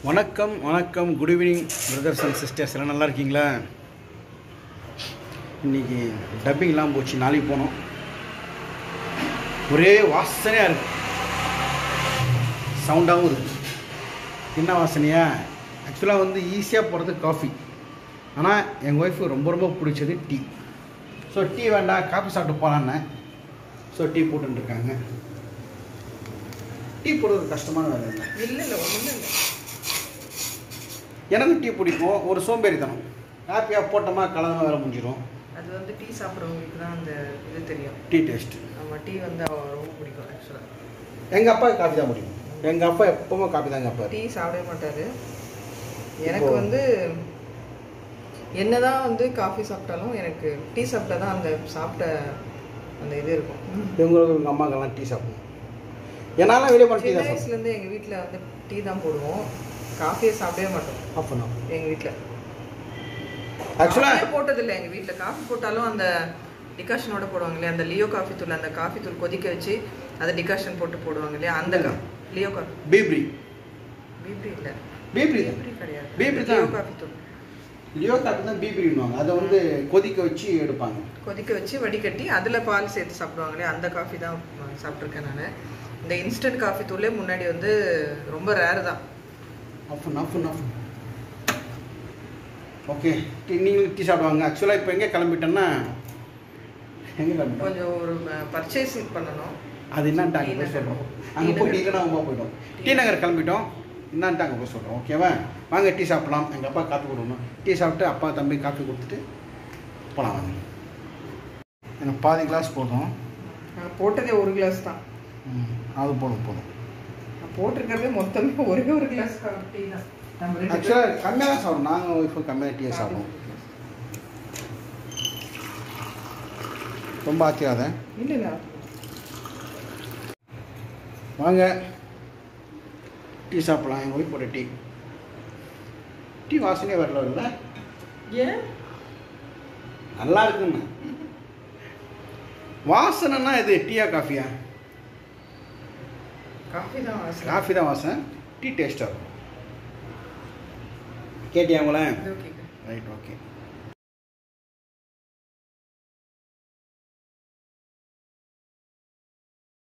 வணக்கம் வணக்கம் good evening brothers and sisters எல்லாம் நல்லா இருக்கீங்களா இன்னைக்கு டப்பிங்லாம் போச்சு நாளைக்கு போனோம் ஒரே வாசனையாக இருக்கு சவுண்டாகவும் இருக்கு என்ன வாசனையா ஆக்சுவலாக வந்து ஈஸியாக போகிறது காஃபி ஆனால் எங்கள் ஒய்ஃபு ரொம்ப ரொம்ப பிடிச்சது டீ ஸோ டீ வேண்டாம் காஃபி சாப்பிட்டு போகலான்னு ஸோ டீ போட்டுருக்காங்க டீ போடுறது கஷ்டமான வேலை இல்லை இல்லை இல்லை ஒன்றுமே இல்லை எனக்கு டீ பிடிக்கும் ஒரு சோம்பேறித்தனம் காப்பியாக போட்டோமா கலந்தமா வேலை முடிஞ்சிடும் அது வந்து டீ சாப்பிட்றவங்களுக்கு தான் அந்த இது தெரியும் டீ டேஸ்ட் நம்ம டீ வந்து அவ ரொம்ப பிடிக்கும் ஆக்சுவலாக எங்கள் அப்பாவுக்கு காஃபி தான் பிடிக்கும் எங்கள் அப்பா எப்பவுமே காஃபி தாங்க அப்பா டீ சாப்பிடவே மாட்டார் எனக்கு இப்போ- வந்து என்னதான் வந்து காஃபி சாப்பிட்டாலும் எனக்கு டீ சாப்பிட்டா தான் அந்த சாப்பிட்ட அந்த இது இருக்கும் இவங்களுக்கு எங்கள் அம்மாக்கெல்லாம் டீ சாப்பிடும் என்னால் வெளியே போன டீ சின்ன தான் சாப்பிடும் வயசுலேருந்து எங்கள் வீட்டில் வந்து டீ தான் போடுவோம் காஃபியை சாப்பிடவே மாட்டோம் ஆஃப் பண்ணும் எங்கள் வீட்டில் ஆக்சுவலாக காஃபியே போட்டதில்லை எங்கள் வீட்டில் காஃபி போட்டாலும் அந்த டிகாஷனோட போடுவாங்க இல்லையா அந்த லியோ காஃபி தூள் அந்த காஃபி தூள் கொதிக்க வச்சு அதை டிகாஷன் போட்டு போடுவாங்க இல்லையா அந்த கா- லியோ காஃபி பீப்ரி பீப்ரி இல்லை பீப்ரி தான் பீப்ரி கிடையாது பீப்ரி லியோ தான். காஃபி தூள் லியோ காஃபி தான் பீப்ரின்னுவாங்க அதை வந்து கொதிக்க வச்சு எடுப்பாங்க கொதிக்க வச்சு வடிகட்டி அதில் பால் சேர்த்து சாப்பிடுவாங்க இல்லையா அந்த காஃபி தான் அஹ், சாப்பிட்ருக்கேன் நான் இந்த இன்ஸ்டன்ட் காஃபி தூளே முன்னாடி வந்து ரொம்ப ரேர் தான் off off off okay tea நீங்களும் டீ சாப்பிடுவாங்க ஆக்சுவலாக இப்போ எங்கே கிளம்பிட்டேன்னா எங்கே கிளம்பிட்டோம் கொஞ்சம் ஒரு பர்ச்சேசிங் பண்ணணும் அது என்னன்ட்டு அங்கே டி போய் நகர். சொல்கிறோம் டி அங்கே போய் நகர். டீக்கனா அம்மா போயிட்டோம் டி நகர் கிளம்பிட்டோம் என்னன்ட்டு அங்கே போய் சொல்கிறோம் ஓகேவா வாங்க டீ சாப்பிடலாம் எங்கள் அப்பா காஃபி கொடுக்கணும் டீ சாப்பிட்டு அப்பா தம்பி காஃபி கொடுத்துட்டு போகலாம் வாங்க எனக்கு பாதி கிளாஸ் போதும் நான் போட்டதே ஒரு கிளாஸ் தான் ம், அது போதும் போதும் நான் போட்டிருக்கிறதே மொத்தமே ஒரே ஒரு கிளாஸ் டீ தான் நம்ம ரெண்டு பேரும் ஆக்சுவலாக கம்மியாக தான் சாப்பிடும் நாங்கள் ஒய்ஃபு கம்மியாக டீயை சாப்பிடுவோம் ரொம்ப ஆச்சியாத இல்லை இல்லை வாங்க டீ சாப்பிடலாம் எங்கள் ஒய்ஃப் போட்ட டீ டீ வாசனையே வரல இல்லை ஏன் நல்லா இருக்குன்னு வாசனைன்னா இது டீயா காஃபியா காஃபி தான் வாசனை காஃபி தான் வாசனை டீ டேஸ்ட்டாக இருக்கும் கேட்டியா உங்களேன் இது ஓகே ரைட் ஓகே